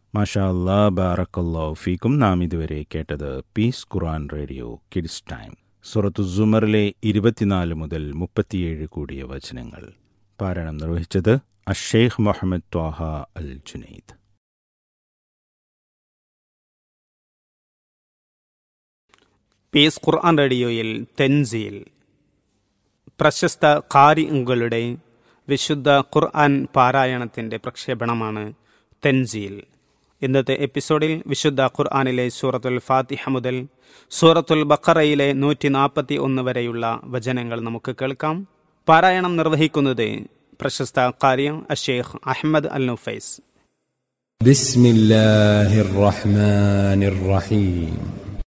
മാഷാ അല്ലാ ബാറക്കല്ലോ ഫീക്കും നാം ഇതുവരെ കേട്ടത് peace Quran radio kids time സുറത്തു സുമറിലെ ഇരുപത്തിനാല് മുതൽ മുപ്പത്തിയേഴ് കൂടിയ വചനങ്ങൾ പാരായണം നിർവഹിച്ചത് അഷേഖ് മുഹമ്മദ് ത്വാഹ അൽ ജുനൈദ് പീസ് ഖുർആൻ റേഡിയോയിൽ തെൻസീൽ പ്രശസ്ത കാരിങ്ങളുടെ വിശുദ്ധ ഖുർആൻ പാരായണത്തിൻ്റെ പ്രക്ഷേപണമാണ് തെൻസീൽ ഇന്നത്തെ എപ്പിസോഡിൽ വിശുദ്ധ ഖുർആനിലെ സൂറത്തുൽ ഫാത്തിഹ മുതൽ സൂറത്തുൽ ബക്കറയിലെ നൂറ്റി നാൽപ്പത്തി ഒന്ന് വരെയുള്ള വചനങ്ങൾ നമുക്ക് കേൾക്കാം പാരായണം നിർവഹിക്കുന്നത് പ്രശസ്ത കാര്യം അഷേഖ് അഹമ്മദ് അൽ നുഫൈസ് بسم الله الرحمن الرحيم